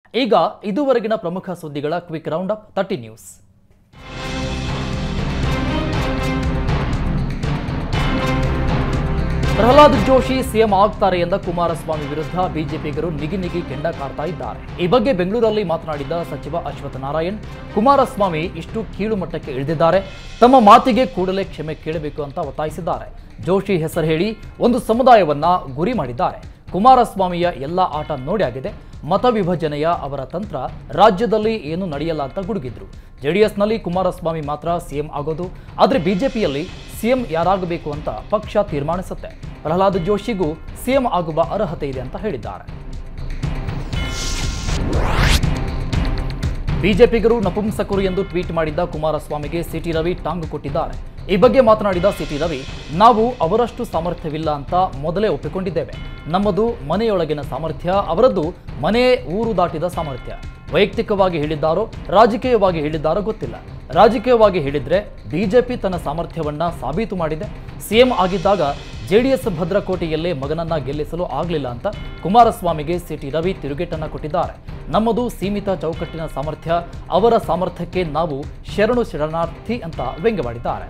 ಈಗ ಇದುವರೆಗಿನ ಪ್ರಮುಖ ಸುದ್ದಿಗಳ quick round up thirty news Pralhad Joshi CM ಆಗ್ತಾರೆ ಎಂದ ಕುಮಾರಸ್ವಾಮಿ ವಿರುದ್ಧ ಬಿಜೆಪಿಗರು ನಿಗಿ ನಿಗಿ ಕೆಂಡ ಕಾರ್ತಾ ಇದ್ದಾರೆ ಈ ಬಗ್ಗೆ ಬೆಂಗಳೂರಲ್ಲಿ ಮಾತನಾಡಿದ ಸಚಿವ ಅಶ್ವಥ್ ನಾರಾಯಣ್ ಕುಮಾರಸ್ವಾಮಿ ಇಷ್ಟು ಕೀಳು ಮಟ್ಟಕ್ಕೆ ಇಳಿದಿದ್ದಾರೆ ತಮ್ಮ ಮಾತಿಗೆ ಕೂಡಲೇ ಕ್ಷಮೆ ಕೇಳಬೇಕು ಅಂತ ಒತ್ತಾಯಿಸಿದ್ದಾರೆ ಜೋಶಿ ಹೆಸರು ಹೇಳಿ ಒಂದು ಸಮುದಾಯವನ್ನ ಗುರಿ ಮಾಡಿದ್ದಾರೆ ಕುಮಾರಸ್ವಾಮಿಯ ಎಲ್ಲ ಆಟ ನೋಡಿ ಆಗಿದೆ ಮತ ವಿಭಜನೆಯ ಅವರ ತಂತ್ರ ರಾಜ್ಯದಲ್ಲಿ ಏನು ನಡೆಯಲ್ಲ ಅಂತ ಗುಡುಗಿದ್ರು ಜೆಡಿಎಸ್ನಲ್ಲಿ ಕುಮಾರಸ್ವಾಮಿ ಮಾತ್ರ ಸಿಎಂ ಆಗೋದು ಆದರೆ ಬಿಜೆಪಿಯಲ್ಲಿ ಸಿಎಂ ಯಾರಾಗಬೇಕು ಅಂತ ಪಕ್ಷ ತೀರ್ಮಾನಿಸುತ್ತೆ ಪ್ರಹ್ಲಾದ್ ಜೋಶಿಗೂ ಸಿಎಂ ಆಗುವ ಅರ್ಹತೆ ಇದೆ ಅಂತ ಹೇಳಿದ್ದಾರೆ ಬಿಜೆಪಿಗರು ನಪುಂಸಕರು ಎಂದು ಟ್ವೀಟ್ ಮಾಡಿದ್ದ ಕುಮಾರಸ್ವಾಮಿಗೆ ಸಿಟಿ ರವಿ ಟಾಂಗ್ ಕೊಟ್ಟಿದ್ದಾರೆ ಈ ಬಗ್ಗೆ ಮಾತನಾಡಿದ ಸಿಟಿ ರವಿ ನಾವು ಅವರಷ್ಟು ಸಾಮರ್ಥ್ಯವಿಲ್ಲ ಅಂತ ಮೊದಲೇ ಒಪ್ಪಿಕೊಂಡಿದ್ದೇವೆ ನಮ್ಮದು ಮನೆಯೊಳಗಿನ ಸಾಮರ್ಥ್ಯ ಅವರದ್ದು ಮನೆ ಊರು ದಾಟಿದ ಸಾಮರ್ಥ್ಯ ವೈಯಕ್ತಿಕವಾಗಿ ಹೇಳಿದ್ದಾರೋ ರಾಜಕೀಯವಾಗಿ ಹೇಳಿದ್ದಾರೋ ಗೊತ್ತಿಲ್ಲ ರಾಜಕೀಯವಾಗಿ ಹೇಳಿದ್ರೆ ಬಿಜೆಪಿ ತನ್ನ ಸಾಮರ್ಥ್ಯವನ್ನ ಸಾಬೀತು ಮಾಡಿದೆ ಸಿಎಂ ಆಗಿದ್ದಾಗ ಜೆಡಿಎಸ್ ಭದ್ರಕೋಟೆಯಲ್ಲೇ ಮಗನನ್ನ ಗೆಲ್ಲಿಸಲು ಆಗಲಿಲ್ಲ ಅಂತ ಕುಮಾರಸ್ವಾಮಿಗೆ ಸಿಟಿ ರವಿ ತಿರುಗೇಟನ್ನ ಕೊಟ್ಟಿದ್ದಾರೆ ನಮ್ಮದು ಸೀಮಿತ ಚೌಕಟ್ಟಿನ ಸಾಮರ್ಥ್ಯ ಅವರ ಸಾಮರ್ಥ್ಯಕ್ಕೆ ನಾವು ಶರಣು ಶರಣಾರ್ಥಿ ಅಂತ ವ್ಯಂಗ್ಯವಾಡಿದ್ದಾರೆ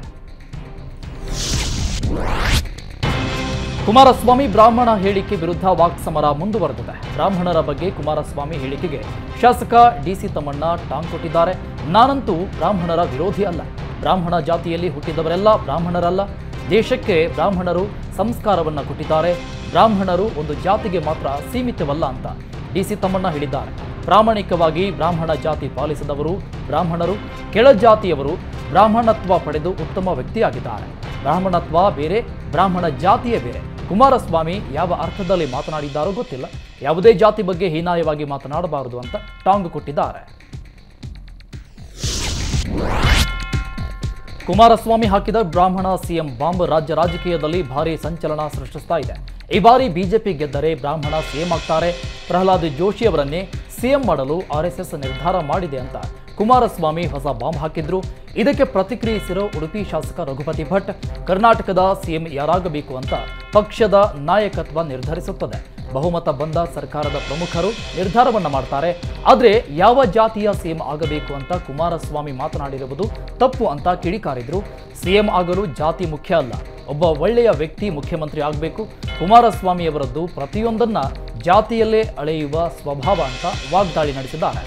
ಕುಮಾರಸ್ವಾಮಿ ಬ್ರಾಹ್ಮಣ ಹೇಳಿಕೆ ವಿರುದ್ಧ ವಾಕ್ಸಮರ ಮುಂದುವರೆದಿದೆ ಬ್ರಾಹ್ಮಣರ ಬಗ್ಗೆ ಕುಮಾರಸ್ವಾಮಿ ಹೇಳಿಕೆಗೆ ಶಾಸಕ ಡಿಸಿ ತಮ್ಮಣ್ಣ ಟಾಂಗ್ ಕೊಟ್ಟಿದ್ದಾರೆ ನಾನಂತೂ ಬ್ರಾಹ್ಮಣರ ವಿರೋಧಿ ಅಲ್ಲ ಬ್ರಾಹ್ಮಣ ಜಾತಿಯಲ್ಲಿ ಹುಟ್ಟಿದವರೆಲ್ಲ ಬ್ರಾಹ್ಮಣರಲ್ಲ ದೇಶಕ್ಕೆ ಬ್ರಾಹ್ಮಣರು ಸಂಸ್ಕಾರವನ್ನ ಕೊಟ್ಟಿದ್ದಾರೆ ಬ್ರಾಹ್ಮಣರು ಒಂದು ಜಾತಿಗೆ ಮಾತ್ರ ಸೀಮಿತವಲ್ಲ ಅಂತ ಡಿಸಿ ತಮ್ಮಣ್ಣ ಹೇಳಿದ್ದಾರೆ ಪ್ರಾಮಾಣಿಕವಾಗಿ ಬ್ರಾಹ್ಮಣ ಜಾತಿ ಪಾಲಿಸಿದವರು ಬ್ರಾಹ್ಮಣರು ಕೆಳಜಾತಿಯವರು ಬ್ರಾಹ್ಮಣತ್ವ ಪಡೆದು ಉತ್ತಮ ವ್ಯಕ್ತಿಯಾಗಿದ್ದಾರೆ ಬ್ರಾಹ್ಮಣತ್ವ ಬೇರೆ ಬ್ರಾಹ್ಮಣ ಜಾತಿಯೇ ಬೇರೆ ಕುಮಾರಸ್ವಾಮಿ ಯಾವ ಅರ್ಥದಲ್ಲಿ ಮಾತನಾಡಿದ್ದಾರೋ ಗೊತ್ತಿಲ್ಲ ಯಾವುದೇ ಜಾತಿ ಬಗ್ಗೆ ಹೀನಾಯವಾಗಿ ಮಾತನಾಡಬಾರದು ಅಂತ ಟಾಂಗ್ ಕೊಟ್ಟಿದ್ದಾರೆ ಕುಮಾರಸ್ವಾಮಿ ಹಾಕಿದ ಬ್ರಾಹ್ಮಣ ಸಿಎಂ ಬಾಂಬ್ ರಾಜ್ಯ ರಾಜಕೀಯದಲ್ಲಿ ಭಾರಿ ಸಂಚಲನ ಸೃಷ್ಟಿಸ್ತಾ ಇದೆ ಈ ಬಾರಿ ಬಿಜೆಪಿ ಗೆದ್ದರೆ ಬ್ರಾಹ್ಮಣ ಸಿಎಂ ಆಗ್ತಾರೆ ಪ್ರಹ್ಲಾದ್ ಜೋಶಿ ಅವರನ್ನೇ ಸಿಎಂ ಮಾಡಲು ಆರ್ಎಸ್ಎಸ್ ನಿರ್ಧಾರ ಮಾಡಿದೆ ಅಂತ ಕುಮಾರಸ್ವಾಮಿ ಹೊಸ ಬಾಂಬ್ ಹಾಕಿದ್ರು ಇದಕ್ಕೆ ಪ್ರತಿಕ್ರಿಯಿಸಿರೋ ಉಡುಪಿ ಶಾಸಕ ರಘುಪತಿ ಭಟ್ ಕರ್ನಾಟಕದ ಸಿಎಂ ಯಾರಾಗಬೇಕು ಅಂತ ಪಕ್ಷದ ನಾಯಕತ್ವ ನಿರ್ಧರಿಸುತ್ತದೆ ಬಹುಮತ ಬಂದ ಸರ್ಕಾರದ ಪ್ರಮುಖರು ನಿರ್ಧಾರವನ್ನ ಮಾಡ್ತಾರೆ ಆದ್ರೆ ಯಾವ ಜಾತಿಯ ಸಿಎಂ ಆಗಬೇಕು ಅಂತ ಕುಮಾರಸ್ವಾಮಿ ಮಾತನಾಡಿರುವುದು ತಪ್ಪು ಅಂತ ಕಿಡಿಕಾರಿದ್ರು ಸಿಎಂ ಆಗಲು ಜಾತಿ ಮುಖ್ಯ ಅಲ್ಲ ಒಬ್ಬ ಒಳ್ಳೆಯ ವ್ಯಕ್ತಿ ಮುಖ್ಯಮಂತ್ರಿ ಆಗಬೇಕು ಕುಮಾರಸ್ವಾಮಿಯವರದ್ದು ಪ್ರತಿಯೊಂದನ್ನ ಜಾತಿಯಲ್ಲೇ ಅಳೆಯುವ ಸ್ವಭಾವ ಅಂತ ವಾಗ್ದಾಳಿ ನಡೆಸಿದ್ದಾರೆ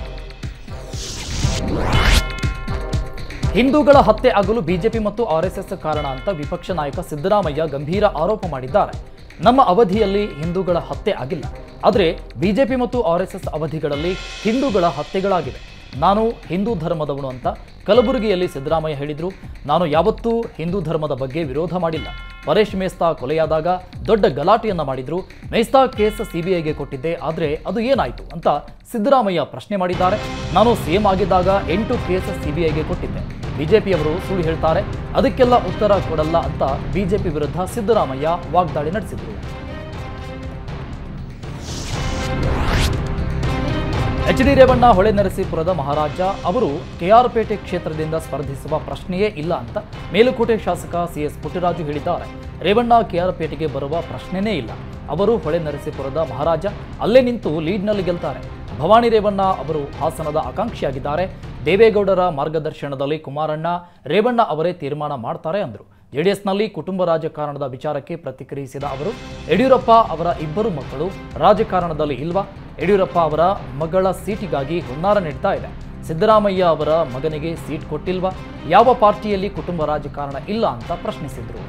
ಹಿಂದೂಗಳ ಹತ್ಯೆ ಆಗಲು ಬಿಜೆಪಿ ಮತ್ತು ಆರ್ಎಸ್ಎಸ್ ಕಾರಣ ಅಂತ ವಿಪಕ್ಷ ನಾಯಕ ಸಿದ್ದರಾಮಯ್ಯ ಗಂಭೀರ ಆರೋಪ ಮಾಡಿದ್ದಾರೆ ನಮ್ಮ ಅವಧಿಯಲ್ಲಿ ಹಿಂದೂಗಳ ಹತ್ಯೆ ಆಗಿಲ್ಲ ಆದರೆ ಬಿಜೆಪಿ ಮತ್ತು ಆರ್ಎಸ್ಎಸ್ ಅವಧಿಗಳಲ್ಲಿ ಹಿಂದೂಗಳ ಹತ್ಯೆಗಳಾಗಿವೆ ನಾನು ಹಿಂದೂ ಧರ್ಮದವನು ಅಂತ ಕಲಬುರಗಿಯಲ್ಲಿ ಸಿದ್ದರಾಮಯ್ಯ ಹೇಳಿದ್ರು ನಾನು ಯಾವತ್ತೂ ಹಿಂದೂ ಧರ್ಮದ ಬಗ್ಗೆ ವಿರೋಧ ಮಾಡಿಲ್ಲ ಪರೇಶ್ ಮೇಸ್ತಾ ಕೊಲೆಯಾದಾಗ ದೊಡ್ಡ ಗಲಾಟೆಯನ್ನ ಮಾಡಿದ್ರು ಮೇಸ್ತಾ ಕೇಸ್ ಸಿಬಿಐಗೆ ಕೊಟ್ಟಿದ್ದೆ ಆದರೆ ಅದು ಏನಾಯಿತು ಅಂತ ಸಿದ್ದರಾಮಯ್ಯ ಪ್ರಶ್ನೆ ಮಾಡಿದ್ದಾರೆ ನಾನು ಸಿಎಂ ಆಗಿದ್ದಾಗ ಎಂಟು ಕೇಸ್ ಸಿಬಿಐಗೆ ಕೊಟ್ಟಿದ್ದೆ ಬಿಜೆಪಿಯವರು ಸುಳ್ಳು ಹೇಳ್ತಾರೆ ಅದಕ್ಕೆಲ್ಲ ಉತ್ತರ ಕೊಡಲ್ಲ ಅಂತ ಬಿಜೆಪಿ ವಿರುದ್ಧ ಸಿದ್ದರಾಮಯ್ಯ ವಾಗ್ದಾಳಿ ನಡೆಸಿದರು ಎಚ್ ಡಿ ರೇವಣ್ಣ ಹೊಳೆ ನರಸೀಪುರದ ಮಹಾರಾಜ ಅವರು ಕೆಆರ್ಪೇಟೆ ಕ್ಷೇತ್ರದಿಂದ ಸ್ಪರ್ಧಿಸುವ ಪ್ರಶ್ನೆಯೇ ಇಲ್ಲ ಅಂತ ಮೇಲುಕೋಟೆ ಶಾಸಕ ಸಿಎಸ್ ಪುಟ್ಟರಾಜು ಹೇಳಿದ್ದಾರೆ ರೇವಣ್ಣ ಕೆಆರ್ಪೇಟೆಗೆ ಬರುವ ಪ್ರಶ್ನೆನೇ ಇಲ್ಲ ಅವರು ಹೊಳೆ ನರಸೀಪುರದ ಮಹಾರಾಜ ಅಲ್ಲೇ ನಿಂತು ಲೀಡ್ನಲ್ಲಿ ಗೆಲ್ತಾರೆ ಭವಾನಿ ರೇವಣ್ಣ ಅವರು ಹಾಸನದ ಆಕಾಂಕ್ಷಿಯಾಗಿದ್ದಾರೆ ದೇವೇಗೌಡರ ಮಾರ್ಗದರ್ಶನದಲ್ಲಿ ಕುಮಾರಣ್ಣ ರೇವಣ್ಣ ಅವರೇ ತೀರ್ಮಾನ ಮಾಡ್ತಾರೆ ಅಂದರು ಜೆಡಿಎಸ್ನಲ್ಲಿ ಕುಟುಂಬ ರಾಜಕಾರಣದ ವಿಚಾರಕ್ಕೆ ಪ್ರತಿಕ್ರಿಯಿಸಿದ ಅವರು ಯಡಿಯೂರಪ್ಪ ಅವರ ಇಬ್ಬರು ಮಕ್ಕಳು ರಾಜಕಾರಣದಲ್ಲಿ ಇಲ್ವಾ ಯಡಿಯೂರಪ್ಪ ಅವರ ಮಗಳ ಸೀಟಿಗಾಗಿ ಹುನ್ನಾರ ನೀಡ್ತಾ ಇದೆ ಸಿದ್ದರಾಮಯ್ಯ ಅವರ ಮಗನಿಗೆ ಸೀಟ್ ಕೊಟ್ಟಿಲ್ವಾ ಯಾವ ಪಾರ್ಟಿಯಲ್ಲಿ ಕುಟುಂಬ ರಾಜಕಾರಣ ಇಲ್ಲ ಅಂತ ಪ್ರಶ್ನಿಸಿದರು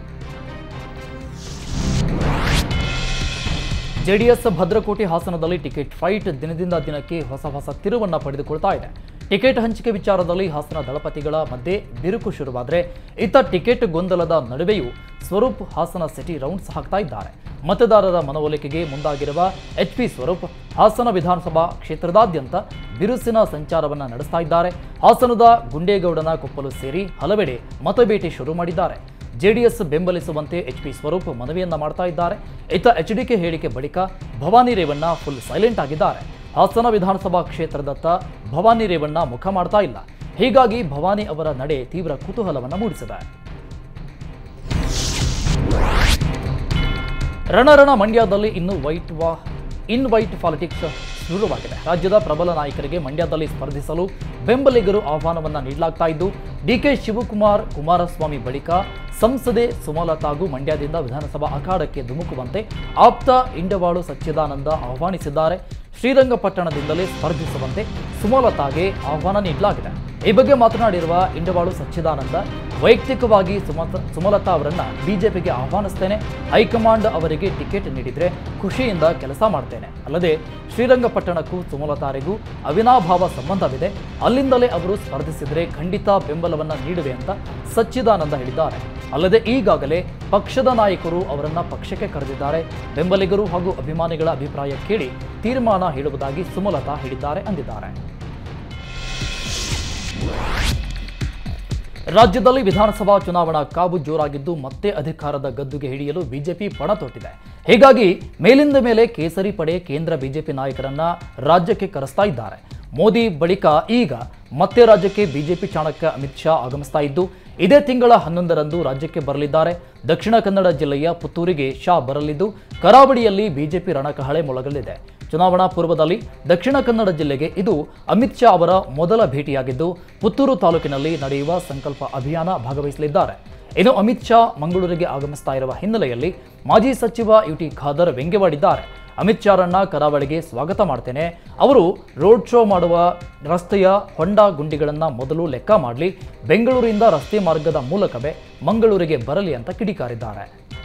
ಜೆಡಿಎಸ್ ಭದ್ರಕೋಟೆ ಹಾಸನದಲ್ಲಿ ಟಿಕೆಟ್ ಫೈಟ್ ದಿನದಿಂದ ದಿನಕ್ಕೆ ಹೊಸ ಹೊಸ ತಿರುವನ್ನ ಪಡೆದುಕೊಳ್ತಾ ಇದೆ ಟಿಕೆಟ್ ಹಂಚಿಕೆ ವಿಚಾರದಲ್ಲಿ ಹಾಸನ ದಳಪತಿಗಳ ಮಧ್ಯೆ ಬಿರುಕು ಶುರುವಾದರೆ ಇತ್ತ ಟಿಕೆಟ್ ಗೊಂದಲದ ನಡುವೆಯೂ ಸ್ವರೂಪ್ ಹಾಸನ ಸಿಟಿ ರೌಂಡ್ಸ್ ಹಾಕ್ತಾ ಇದ್ದಾರೆ ಮತದಾರರ ಮನವೊಲಿಕೆಗೆ ಮುಂದಾಗಿರುವ ಎಚ್ ಪಿ ಸ್ವರೂಪ್ ಹಾಸನ ವಿಧಾನಸಭಾ ಕ್ಷೇತ್ರದಾದ್ಯಂತ ಬಿರುಸಿನ ಸಂಚಾರವನ್ನ ನಡೆಸ್ತಾ ಇದ್ದಾರೆ ಹಾಸನದ ಗುಂಡೇಗೌಡನ ಕೊಪ್ಪಲು ಸೇರಿ ಹಲವೆಡೆ ಮತಬೇಟೆ ಶುರು ಮಾಡಿದ್ದಾರೆ ಜೆಡಿಎಸ್ ಬೆಂಬಲಿಸುವಂತೆ ಎಚ್ ಪಿ ಸ್ವರೂಪ್ ಮನವಿಯನ್ನ ಮಾಡ್ತಾ ಇದ್ದಾರೆ ಇತ್ತ ಎಚ್ ಡಿಕೆ ಹೇಳಿಕೆ ಬಳಿಕ ಭವಾನಿ ರೇವಣ್ಣ ಫುಲ್ ಸೈಲೆಂಟ್ ಆಗಿದ್ದಾರೆ ಹಾಸನ ವಿಧಾನಸಭಾ ಕ್ಷೇತ್ರದತ್ತ ಭವಾನಿ ರೇವಣ್ಣ ಮುಖ ಮಾಡ್ತಾ ಇಲ್ಲ ಹೀಗಾಗಿ ಭವಾನಿ ಅವರ ನಡೆ ತೀವ್ರ ಕುತೂಹಲವನ್ನು ಮೂಡಿಸಿದೆ ರಣರಣ ಮಂಡ್ಯದಲ್ಲಿ ಇನ್ನು ವೈಟ್ ವಾ ಇನ್ ವೈಟ್ ಪಾಲಿಟಿಕ್ಸ್ ಶುರುವಾಗಿದೆ ರಾಜ್ಯದ ಪ್ರಬಲ ನಾಯಕರಿಗೆ ಮಂಡ್ಯದಲ್ಲಿ ಸ್ಪರ್ಧಿಸಲು ಬೆಂಬಲಿಗರು ಆಹ್ವಾನವನ್ನ ನೀಡಲಾಗ್ತಾ ಇದ್ದು ಡಿಕೆ ಶಿವಕುಮಾರ್ ಕುಮಾರಸ್ವಾಮಿ ಬಳಿಕ ಸಂಸದೆ ಸುಮಲತಾಗೂ ಮಂಡ್ಯದಿಂದ ವಿಧಾನಸಭಾ ಅಖಾಡಕ್ಕೆ ಧುಮುಕುವಂತೆ ಆಪ್ತ ಇಂಡವಾಳು ಸಚ್ಚಿದಾನಂದ ಆಹ್ವಾನಿಸಿದ್ದಾರೆ ಶ್ರೀರಂಗಪಟ್ಟಣದಿಂದಲೇ ಸ್ಪರ್ಧಿಸುವಂತೆ ಸುಮಲತಾಗೆ ಆಹ್ವಾನ ನೀಡಲಾಗಿದೆ ಈ ಬಗ್ಗೆ ಮಾತನಾಡಿರುವ ಇಂಡವಾಳು ಸಚ್ಚಿದಾನಂದ ವೈಯಕ್ತಿಕವಾಗಿ ಸುಮತ ಸುಮಲತಾ ಅವರನ್ನ ಬಿಜೆಪಿಗೆ ಆಹ್ವಾನಿಸ್ತೇನೆ ಹೈಕಮಾಂಡ್ ಅವರಿಗೆ ಟಿಕೆಟ್ ನೀಡಿದ್ರೆ ಖುಷಿಯಿಂದ ಕೆಲಸ ಮಾಡ್ತೇನೆ ಅಲ್ಲದೆ ಶ್ರೀರಂಗಪಟ್ಟಣಕ್ಕೂ ಸುಮಲತಾರಿಗೂ ಅವಿನಾಭಾವ ಸಂಬಂಧವಿದೆ ಅಲ್ಲಿಂದಲೇ ಅವರು ಸ್ಪರ್ಧಿಸಿದರೆ ಖಂಡಿತ ಬೆಂಬಲವನ್ನ ನೀಡುವೆ ಅಂತ ಸಚ್ಚಿದಾನಂದ ಹೇಳಿದ್ದಾರೆ ಅಲ್ಲದೆ ಈಗಾಗಲೇ ಪಕ್ಷದ ನಾಯಕರು ಅವರನ್ನ ಪಕ್ಷಕ್ಕೆ ಕರೆದಿದ್ದಾರೆ ಬೆಂಬಲಿಗರು ಹಾಗೂ ಅಭಿಮಾನಿಗಳ ಅಭಿಪ್ರಾಯ ಕೇಳಿ ತೀರ್ಮಾನ ಹೇಳುವುದಾಗಿ ಸುಮಲತಾ ಹೇಳಿದ್ದಾರೆ ಅಂದಿದ್ದಾರೆ ರಾಜ್ಯದಲ್ಲಿ ವಿಧಾನಸಭಾ ಚುನಾವಣಾ ಕಾವು ಜೋರಾಗಿದ್ದು ಮತ್ತೆ ಅಧಿಕಾರದ ಗದ್ದುಗೆ ಹಿಡಿಯಲು ಬಿಜೆಪಿ ಪಣ ತೊಟ್ಟಿದೆ ಹೀಗಾಗಿ ಮೇಲಿಂದ ಮೇಲೆ ಕೇಸರಿ ಪಡೆ ಕೇಂದ್ರ ಬಿಜೆಪಿ ನಾಯಕರನ್ನ ರಾಜ್ಯಕ್ಕೆ ಕರೆಸ್ತಾ ಇದ್ದಾರೆ ಮೋದಿ ಬಳಿಕ ಈಗ ಮತ್ತೆ ರಾಜ್ಯಕ್ಕೆ ಬಿಜೆಪಿ ಚಾಣಕ್ಯ ಅಮಿತ್ ಶಾ ಆಗಮಿಸ್ತಾ ಇದ್ದು ಇದೇ ತಿಂಗಳ ಹನ್ನೊಂದರಂದು ರಾಜ್ಯಕ್ಕೆ ಬರಲಿದ್ದಾರೆ ದಕ್ಷಿಣ ಕನ್ನಡ ಜಿಲ್ಲೆಯ ಪುತ್ತೂರಿಗೆ ಶಾ ಬರಲಿದ್ದು ಕರಾವಳಿಯಲ್ಲಿ ಬಿಜೆಪಿ ರಣಕಹಳೆ ಮೊಳಗಲಿದೆ ಚುನಾವಣಾ ಪೂರ್ವದಲ್ಲಿ ದಕ್ಷಿಣ ಕನ್ನಡ ಜಿಲ್ಲೆಗೆ ಇದು ಅಮಿತ್ ಶಾ ಅವರ ಮೊದಲ ಭೇಟಿಯಾಗಿದ್ದು ಪುತ್ತೂರು ತಾಲೂಕಿನಲ್ಲಿ ನಡೆಯುವ ಸಂಕಲ್ಪ ಅಭಿಯಾನ ಭಾಗವಹಿಸಲಿದ್ದಾರೆ ಇನ್ನು ಅಮಿತ್ ಶಾ ಮಂಗಳೂರಿಗೆ ಆಗಮಿಸ್ತಾ ಇರುವ ಹಿನ್ನೆಲೆಯಲ್ಲಿ ಮಾಜಿ ಸಚಿವ ಯುಟಿ ಖಾದರ್ ವ್ಯಂಗ್ಯವಾಡಿದ್ದಾರೆ ಅಮಿತ್ ಶಾರನ್ನ ಕರಾವಳಿಗೆ ಸ್ವಾಗತ ಮಾಡ್ತೇನೆ ಅವರು ರೋಡ್ ಶೋ ಮಾಡುವ ರಸ್ತೆಯ ಹೊಂಡ ಗುಂಡಿಗಳನ್ನು ಮೊದಲು ಲೆಕ್ಕ ಮಾಡಲಿ ಬೆಂಗಳೂರಿಂದ ರಸ್ತೆ ಮಾರ್ಗದ ಮೂಲಕವೇ ಮಂಗಳೂರಿಗೆ ಬರಲಿ ಅಂತ ಕಿಡಿಕಾರಿದ್ದಾರೆ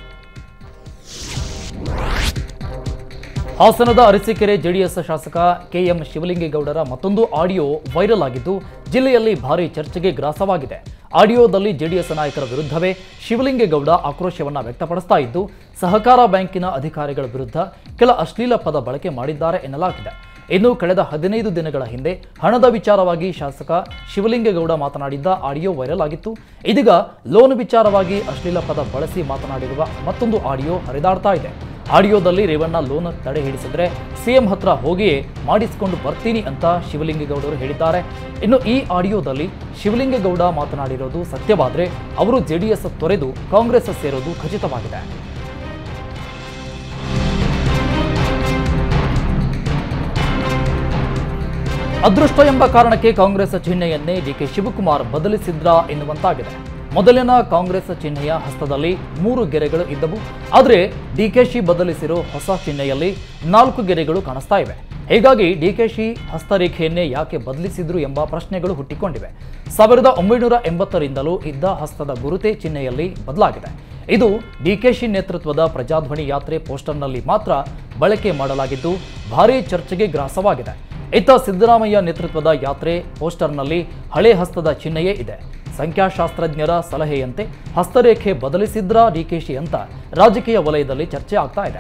ಹಾಸನದ ಅರಸೀಕೆರೆ ಜೆಡಿಎಸ್ ಶಾಸಕ ಕೆಎಂ ಶಿವಲಿಂಗೇಗೌಡರ ಮತ್ತೊಂದು ಆಡಿಯೋ ವೈರಲ್ ಆಗಿದ್ದು ಜಿಲ್ಲೆಯಲ್ಲಿ ಭಾರಿ ಚರ್ಚೆಗೆ ಗ್ರಾಸವಾಗಿದೆ ಆಡಿಯೋದಲ್ಲಿ ಜೆಡಿಎಸ್ ನಾಯಕರ ವಿರುದ್ಧವೇ ಶಿವಲಿಂಗೇಗೌಡ ಆಕ್ರೋಶವನ್ನ ವ್ಯಕ್ತಪಡಿಸ್ತಾ ಇದ್ದು ಸಹಕಾರ ಬ್ಯಾಂಕಿನ ಅಧಿಕಾರಿಗಳ ವಿರುದ್ಧ ಕೆಲ ಅಶ್ಲೀಲ ಪದ ಬಳಕೆ ಮಾಡಿದ್ದಾರೆ ಎನ್ನಲಾಗಿದೆ ಇನ್ನು ಕಳೆದ ಹದಿನೈದು ದಿನಗಳ ಹಿಂದೆ ಹಣದ ವಿಚಾರವಾಗಿ ಶಾಸಕ ಶಿವಲಿಂಗೇಗೌಡ ಮಾತನಾಡಿದ್ದ ಆಡಿಯೋ ವೈರಲ್ ಆಗಿತ್ತು ಇದೀಗ ಲೋನ್ ವಿಚಾರವಾಗಿ ಅಶ್ಲೀಲ ಪದ ಬಳಸಿ ಮಾತನಾಡಿರುವ ಮತ್ತೊಂದು ಆಡಿಯೋ ಹರಿದಾಡ್ತಾ ಇದೆ ಆಡಿಯೋದಲ್ಲಿ ರೇವಣ್ಣ ಲೋನ್ ತಡೆ ಹಿಡಿಸಿದ್ರೆ ಸಿಎಂ ಹತ್ರ ಹೋಗಿಯೇ ಮಾಡಿಸಿಕೊಂಡು ಬರ್ತೀನಿ ಅಂತ ಶಿವಲಿಂಗೇಗೌಡರು ಹೇಳಿದ್ದಾರೆ ಇನ್ನು ಈ ಆಡಿಯೋದಲ್ಲಿ ಶಿವಲಿಂಗೇಗೌಡ ಮಾತನಾಡಿರೋದು ಸತ್ಯವಾದ್ರೆ ಅವರು ಜೆಡಿಎಸ್ ತೊರೆದು ಕಾಂಗ್ರೆಸ್ ಸೇರೋದು ಖಚಿತವಾಗಿದೆ ಅದೃಷ್ಟ ಎಂಬ ಕಾರಣಕ್ಕೆ ಕಾಂಗ್ರೆಸ್ ಚಿಹ್ನೆಯನ್ನೇ ಡಿಕೆ ಶಿವಕುಮಾರ್ ಬದಲಿಸಿದ್ರಾ ಎನ್ನುವಂತಾಗಿದೆ ಮೊದಲಿನ ಕಾಂಗ್ರೆಸ್ ಚಿಹ್ನೆಯ ಹಸ್ತದಲ್ಲಿ ಮೂರು ಗೆರೆಗಳು ಇದ್ದವು ಆದರೆ ಡಿಕೆಶಿ ಬದಲಿಸಿರೋ ಹೊಸ ಚಿಹ್ನೆಯಲ್ಲಿ ನಾಲ್ಕು ಗೆರೆಗಳು ಕಾಣಿಸ್ತಾ ಇವೆ ಹೀಗಾಗಿ ಡಿಕೆಶಿ ಹಸ್ತರೇಖೆಯನ್ನೇ ಯಾಕೆ ಬದಲಿಸಿದ್ರು ಎಂಬ ಪ್ರಶ್ನೆಗಳು ಹುಟ್ಟಿಕೊಂಡಿವೆ ಸಾವಿರದ ಒಂಬೈನೂರ ಎಂಬತ್ತರಿಂದಲೂ ಇದ್ದ ಹಸ್ತದ ಗುರುತೆ ಚಿಹ್ನೆಯಲ್ಲಿ ಬದಲಾಗಿದೆ ಇದು ಡಿಕೆಶಿ ನೇತೃತ್ವದ ಪ್ರಜಾಧ್ವನಿ ಯಾತ್ರೆ ಪೋಸ್ಟರ್ನಲ್ಲಿ ಮಾತ್ರ ಬಳಕೆ ಮಾಡಲಾಗಿದ್ದು ಭಾರೀ ಚರ್ಚೆಗೆ ಗ್ರಾಸವಾಗಿದೆ ಇತ್ತ ಸಿದ್ದರಾಮಯ್ಯ ನೇತೃತ್ವದ ಯಾತ್ರೆ ಪೋಸ್ಟರ್ನಲ್ಲಿ ಹಳೆ ಹಸ್ತದ ಚಿಹ್ನೆಯೇ ಇದೆ ಸಂಖ್ಯಾಶಾಸ್ತ್ರಜ್ಞರ ಸಲಹೆಯಂತೆ ಹಸ್ತರೇಖೆ ಬದಲಿಸಿದ್ರಾ ಡಿಕೆಶಿ ಅಂತ ರಾಜಕೀಯ ವಲಯದಲ್ಲಿ ಚರ್ಚೆ ಆಗ್ತಾ ಇದೆ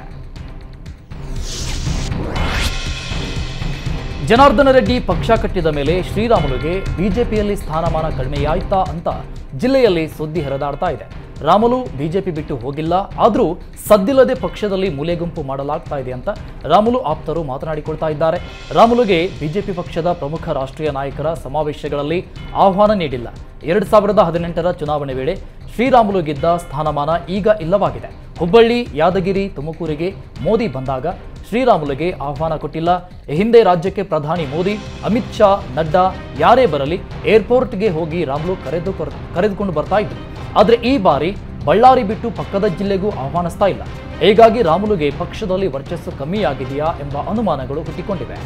ಜನಾರ್ದನ ರೆಡ್ಡಿ ಪಕ್ಷ ಕಟ್ಟಿದ ಮೇಲೆ ಶ್ರೀರಾಮುಲುಗೆ ಬಿಜೆಪಿಯಲ್ಲಿ ಸ್ಥಾನಮಾನ ಕಡಿಮೆಯಾಯ್ತಾ ಅಂತ ಜಿಲ್ಲೆಯಲ್ಲಿ ಸುದ್ದಿ ಹರಿದಾಡ್ತಾ ಇದೆ ರಾಮುಲು ಬಿಜೆಪಿ ಬಿಟ್ಟು ಹೋಗಿಲ್ಲ ಆದರೂ ಸದ್ದಿಲ್ಲದೆ ಪಕ್ಷದಲ್ಲಿ ಮೂಲೆಗುಂಪು ಮಾಡಲಾಗ್ತಾ ಇದೆ ಅಂತ ರಾಮುಲು ಆಪ್ತರು ಮಾತನಾಡಿಕೊಳ್ತಾ ಇದ್ದಾರೆ ರಾಮುಲುಗೆ ಬಿಜೆಪಿ ಪಕ್ಷದ ಪ್ರಮುಖ ರಾಷ್ಟ್ರೀಯ ನಾಯಕರ ಸಮಾವೇಶಗಳಲ್ಲಿ ಆಹ್ವಾನ ನೀಡಿಲ್ಲ ಎರಡು ಸಾವಿರದ ಹದಿನೆಂಟರ ಚುನಾವಣೆ ವೇಳೆ ಶ್ರೀರಾಮುಲು ಗೆದ್ದ ಸ್ಥಾನಮಾನ ಈಗ ಇಲ್ಲವಾಗಿದೆ ಹುಬ್ಬಳ್ಳಿ ಯಾದಗಿರಿ ತುಮಕೂರಿಗೆ ಮೋದಿ ಬಂದಾಗ ಶ್ರೀರಾಮುಲುಗೆ ಆಹ್ವಾನ ಕೊಟ್ಟಿಲ್ಲ ಈ ಹಿಂದೆ ರಾಜ್ಯಕ್ಕೆ ಪ್ರಧಾನಿ ಮೋದಿ ಅಮಿತ್ ಶಾ ನಡ್ಡಾ ಯಾರೇ ಬರಲಿ ಏರ್ಪೋರ್ಟ್ಗೆ ಹೋಗಿ ರಾಮುಲು ಕರೆದು ಕರೆದುಕೊಂಡು ಬರ್ತಾ ಇದ್ರು ಆದರೆ ಈ ಬಾರಿ ಬಳ್ಳಾರಿ ಬಿಟ್ಟು ಪಕ್ಕದ ಜಿಲ್ಲೆಗೂ ಆಹ್ವಾನಿಸ್ತಾ ಇಲ್ಲ ಹೀಗಾಗಿ ರಾಮುಲುಗೆ ಪಕ್ಷದಲ್ಲಿ ವರ್ಚಸ್ಸು ಕಮ್ಮಿಯಾಗಿದೆಯಾ ಎಂಬ ಅನುಮಾನಗಳು ಹುಟ್ಟಿಕೊಂಡಿವೆ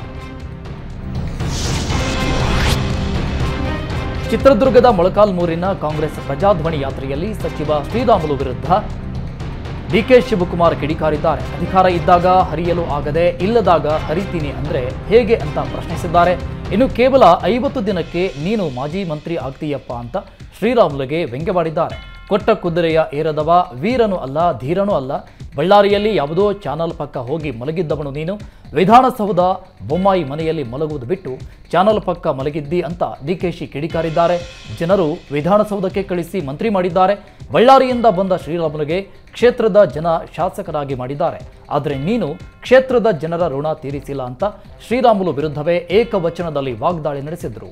ಚಿತ್ರದುರ್ಗದ ಮೊಳಕಾಲ್ಮೂರಿನ ಕಾಂಗ್ರೆಸ್ ಪ್ರಜಾಧ್ವನಿ ಯಾತ್ರೆಯಲ್ಲಿ ಸಚಿವ ಶ್ರೀರಾಮುಲು ವಿರುದ್ಧ ಡಿಕೆ ಶಿವಕುಮಾರ್ ಕಿಡಿಕಾರಿದ್ದಾರೆ ಅಧಿಕಾರ ಇದ್ದಾಗ ಹರಿಯಲು ಆಗದೆ ಇಲ್ಲದಾಗ ಹರಿತೀನಿ ಅಂದ್ರೆ ಹೇಗೆ ಅಂತ ಪ್ರಶ್ನಿಸಿದ್ದಾರೆ ಇನ್ನು ಕೇವಲ ಐವತ್ತು ದಿನಕ್ಕೆ ನೀನು ಮಾಜಿ ಮಂತ್ರಿ ಆಗ್ತೀಯಪ್ಪ ಅಂತ ಶ್ರೀರಾಮುಲುಗೆ ವ್ಯಂಗ್ಯವಾಡಿದ್ದಾರೆ ಕೊಟ್ಟ ಕುದುರೆಯ ಏರದವ ವೀರನು ಅಲ್ಲ ಧೀರನೂ ಅಲ್ಲ ಬಳ್ಳಾರಿಯಲ್ಲಿ ಯಾವುದೋ ಚಾನಲ್ ಪಕ್ಕ ಹೋಗಿ ಮಲಗಿದ್ದವನು ನೀನು ವಿಧಾನಸೌಧ ಬೊಮ್ಮಾಯಿ ಮನೆಯಲ್ಲಿ ಮಲಗುವುದು ಬಿಟ್ಟು ಚಾನಲ್ ಪಕ್ಕ ಮಲಗಿದ್ದಿ ಅಂತ ಡಿಕೆಶಿ ಕಿಡಿಕಾರಿದ್ದಾರೆ ಜನರು ವಿಧಾನಸೌಧಕ್ಕೆ ಕಳಿಸಿ ಮಂತ್ರಿ ಮಾಡಿದ್ದಾರೆ ಬಳ್ಳಾರಿಯಿಂದ ಬಂದ ಶ್ರೀರಾಮುಲುಗೆ ಕ್ಷೇತ್ರದ ಜನ ಶಾಸಕರಾಗಿ ಮಾಡಿದ್ದಾರೆ ಆದರೆ ನೀನು ಕ್ಷೇತ್ರದ ಜನರ ಋಣ ತೀರಿಸಿಲ್ಲ ಅಂತ ಶ್ರೀರಾಮುಲು ವಿರುದ್ಧವೇ ಏಕವಚನದಲ್ಲಿ ವಾಗ್ದಾಳಿ ನಡೆಸಿದ್ರು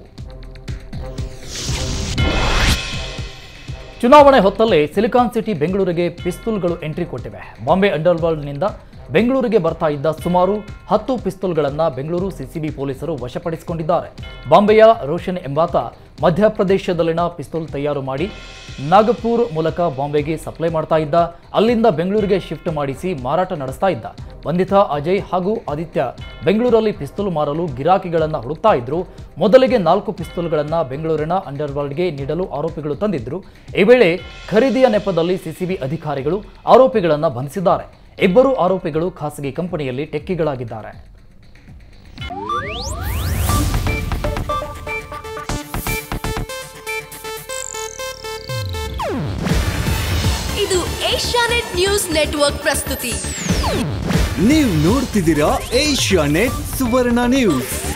ಚುನಾವಣೆ ಹೊತ್ತಲ್ಲೇ ಸಿಲಿಕಾನ್ ಸಿಟಿ ಬೆಂಗಳೂರಿಗೆ ಪಿಸ್ತೂಲ್ಗಳು ಎಂಟ್ರಿ ಕೊಟ್ಟಿವೆ ಬಾಂಬೆ ಅಂಡರ್ವರ್ಲ್ಡ್ನಿಂದ ಬೆಂಗಳೂರಿಗೆ ಬರ್ತಾ ಇದ್ದ ಸುಮಾರು ಹತ್ತು ಪಿಸ್ತೂಲ್ಗಳನ್ನು ಬೆಂಗಳೂರು ಸಿಸಿಬಿ ಪೊಲೀಸರು ವಶಪಡಿಸಿಕೊಂಡಿದ್ದಾರೆ ಬಾಂಬೆಯ ರೋಷನ್ ಎಂಬಾತ ಮಧ್ಯಪ್ರದೇಶದಲ್ಲಿನ ಪಿಸ್ತೂಲ್ ತಯಾರು ಮಾಡಿ ನಾಗಪುರ್ ಮೂಲಕ ಬಾಂಬೆಗೆ ಸಪ್ಲೈ ಮಾಡ್ತಾ ಇದ್ದ ಅಲ್ಲಿಂದ ಬೆಂಗಳೂರಿಗೆ ಶಿಫ್ಟ್ ಮಾಡಿಸಿ ಮಾರಾಟ ನಡೆಸ್ತಾ ಇದ್ದ ಬಂಧಿತ ಅಜಯ್ ಹಾಗೂ ಆದಿತ್ಯ ಬೆಂಗಳೂರಲ್ಲಿ ಪಿಸ್ತೂಲ್ ಮಾರಲು ಗಿರಾಕಿಗಳನ್ನು ಹುಡುಕ್ತಾ ಇದ್ರು ಮೊದಲಿಗೆ ನಾಲ್ಕು ಪಿಸ್ತೂಲ್ಗಳನ್ನು ಬೆಂಗಳೂರಿನ ಅಂಡರ್ವರ್ಲ್ಡ್ಗೆ ನೀಡಲು ಆರೋಪಿಗಳು ತಂದಿದ್ರು ಈ ವೇಳೆ ಖರೀದಿಯ ನೆಪದಲ್ಲಿ ಸಿಸಿಬಿ ಅಧಿಕಾರಿಗಳು ಆರೋಪಿಗಳನ್ನು ಬಂಧಿಸಿದ್ದಾರೆ ಇಬ್ಬರು ಆರೋಪಿಗಳು ಖಾಸಗಿ ಕಂಪನಿಯಲ್ಲಿ ಟೆಕ್ಕಿಗಳಾಗಿದ್ದಾರೆ ಇದು ಏಷ್ಯಾನೆಟ್ ನ್ಯೂಸ್ ನೆಟ್ವರ್ಕ್ ಪ್ರಸ್ತುತಿ ನೀವು ನೋಡ್ತಿದ್ದೀರಾ ಏಷ್ಯಾ ನೆಟ್ ಸುವರ್ಣ ನ್ಯೂಸ್